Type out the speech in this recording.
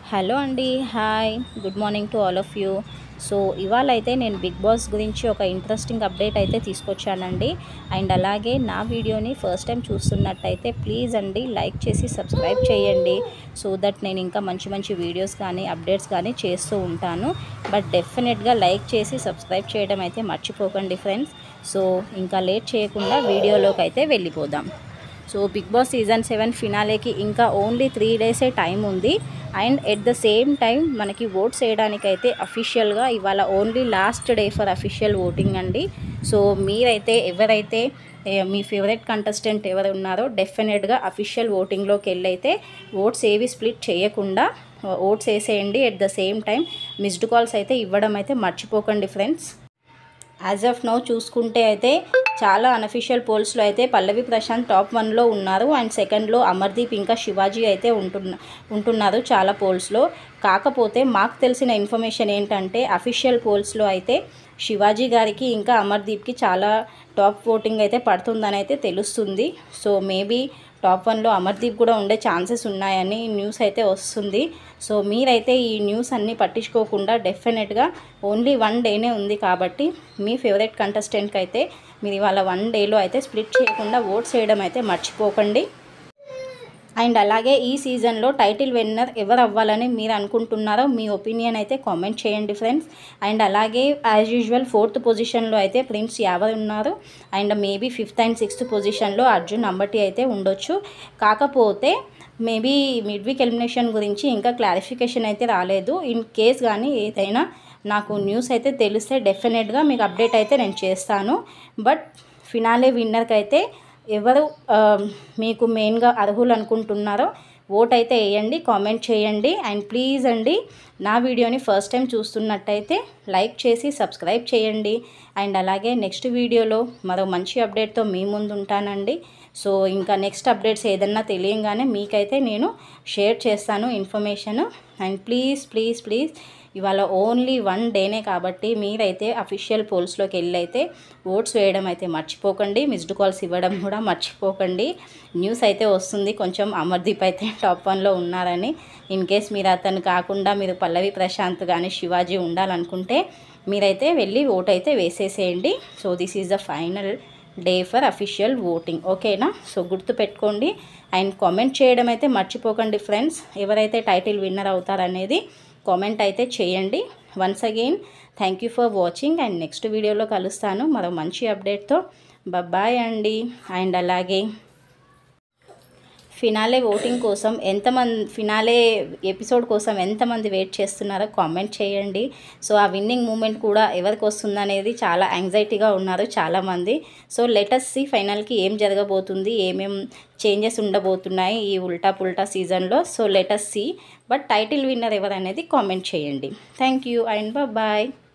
hello అండి hi good morning to all of you so ఇవాళ అయితే నేను బిగ్ బాస్ గురించి ఒక ఇంట్రెస్టింగ్ అప్డేట్ అయితే తీసుకొచ్చానండి అండ్ అలాగే నా వీడియోని ఫస్ట్ టైం చూస్తున్నట్టయితే ప్లీజ్ అండి లైక్ చేసి సబ్స్క్రైబ్ చేయండి సో దట్ నేను ఇంకా మంచి మంచి వీడియోస్ కానీ అప్డేట్స్ కానీ చేస్తూ ఉంటాను బట్ డెఫినెట్గా లైక్ చేసి సబ్స్క్రైబ్ చేయడం అయితే మర్చిపోకండి ఫ్రెండ్స్ సో ఇంకా లేట్ చేయకుండా వీడియోలోకి అయితే వెళ్ళిపోదాం so big boss season seven ఫినాలేకి ఇంకా ఓన్లీ త్రీ డేసే టైం ఉంది and at the same time మనకి ఓట్స్ వేయడానికైతే అఫీషియల్గా ఇవాళ only last day for official voting అండి సో మీరైతే ఎవరైతే ఏ, మీ ఫేవరెట్ కంటెస్టెంట్ ఎవరు ఉన్నారో డెఫినెట్గా అఫీషియల్ ఓటింగ్లోకి వెళ్ళైతే ఓట్స్ ఏవి స్ప్లిట్ చేయకుండా ఓట్స్ వేసేయండి at the same time missed calls అయితే ఇవ్వడం అయితే మర్చిపోకండి ఫ్రెండ్స్ యాజ్ ఆఫ్ నౌ చూసుకుంటే అయితే చాలా అనఫిషియల్ పోల్స్లో అయితే పల్లవి ప్రశాంత్ టాప్ వన్లో ఉన్నారు అండ్ సెకండ్లో అమర్దీప్ ఇంకా శివాజీ అయితే ఉంటున్న ఉంటున్నారు చాలా పోల్స్లో కాకపోతే మాకు తెలిసిన ఇన్ఫర్మేషన్ ఏంటంటే అఫీషియల్ పోల్స్లో అయితే శివాజీ గారికి ఇంకా అమర్దీప్కి చాలా టాప్ ఓటింగ్ అయితే పడుతుందని అయితే తెలుస్తుంది సో మేబీ టాప్ వన్లో అమర్దీప్ కూడా ఉండే ఛాన్సెస్ ఉన్నాయని న్యూస్ అయితే వస్తుంది సో మీరైతే ఈ న్యూస్ అన్నీ పట్టించుకోకుండా డెఫినెట్గా ఓన్లీ వన్ డేనే ఉంది కాబట్టి మీ ఫేవరెట్ కంటెస్టెంట్కి అయితే మీరు ఇవాళ వన్ డేలో అయితే స్ప్లిట్ చేయకుండా ఓట్స్ వేయడం అయితే మర్చిపోకండి అండ్ అలాగే ఈ సీజన్లో టైటిల్ విన్నర్ ఎవరు అవ్వాలని మీరు అనుకుంటున్నారో మీ ఒపీనియన్ అయితే కామెంట్ చేయండి ఫ్రెండ్స్ అండ్ అలాగే యాజ్ యూజువల్ ఫోర్త్ పొజిషన్లో అయితే ప్రిన్స్ యావర్ ఉన్నారు and maybe fifth and sixth పొజిషన్లో అర్జున్ అంబటి అయితే ఉండొచ్చు కాకపోతే మేబీ మిడ్ వీక్ ఎలిమినేషన్ గురించి ఇంకా క్లారిఫికేషన్ అయితే రాలేదు ఇన్ కేస్ కానీ ఏదైనా నాకు న్యూస్ అయితే తెలిస్తే డెఫినెట్గా మీకు అప్డేట్ అయితే నేను చేస్తాను బట్ ఫినాలే విన్నర్కి అయితే ఎవరు ఆ, మీకు మెయిన్గా అర్హులు అనుకుంటున్నారో ఓట్ అయితే వేయండి కామెంట్ చేయండి అండ్ ప్లీజ్ అండి నా వీడియోని ఫస్ట్ టైం చూస్తున్నట్టయితే లైక్ చేసి సబ్స్క్రైబ్ చేయండి అండ్ అలాగే నెక్స్ట్ వీడియోలో మరో మంచి అప్డేట్తో మీ ముందు ఉంటానండి సో ఇంకా నెక్స్ట్ అప్డేట్స్ ఏదన్నా తెలియంగానే మీకైతే నేను షేర్ చేస్తాను information and please please please ఇవాళ ఓన్లీ వన్ డేనే కాబట్టి మీరైతే అఫీషియల్ పోల్స్లోకి వెళ్ళి అయితే ఓట్స్ వేయడం అయితే మర్చిపోకండి మిస్డ్ కాల్స్ ఇవ్వడం కూడా మర్చిపోకండి న్యూస్ అయితే వస్తుంది కొంచెం అమర్దీప్ అయితే టాప్ వన్లో ఉన్నారని ఇన్ కేస్ మీరు అతను కాకుండా మీరు పల్లవి ప్రశాంత్ కానీ శివాజీ ఉండాలనుకుంటే మీరైతే వెళ్ళి ఓట్ అయితే వేసేసేయండి so this is the final day for official voting ఓకేనా సో గుర్తుపెట్టుకోండి అండ్ కామెంట్ చేయడం అయితే మర్చిపోకండి ఫ్రెండ్స్ ఎవరైతే టైటిల్ విన్నర్ అవుతారనేది కామెంట్ అయితే చేయండి once again thank you for watching and next వీడియోలో కలుస్తాను మరో మంచి అప్డేట్తో బాయ్ అండి అండ్ అలాగే ఫినాలే ఓటింగ్ కోసం ఎంతమంది ఫినాలే ఎపిసోడ్ కోసం ఎంతమంది వెయిట్ చేస్తున్నారో కామెంట్ చేయండి సో ఆ విన్నింగ్ మూమెంట్ కూడా ఎవరికి వస్తుందనేది చాలా యాంగ్జైటీగా ఉన్నారు చాలామంది సో లెటస్ సి ఫైనల్కి ఏం జరగబోతుంది ఏమేం చేంజెస్ ఉండబోతున్నాయి ఈ ఉల్టా పుల్టా సీజన్లో so let's see but title winner ఎవరనేది కామెంట్ చేయండి థ్యాంక్ యూ అండ్ బాయ్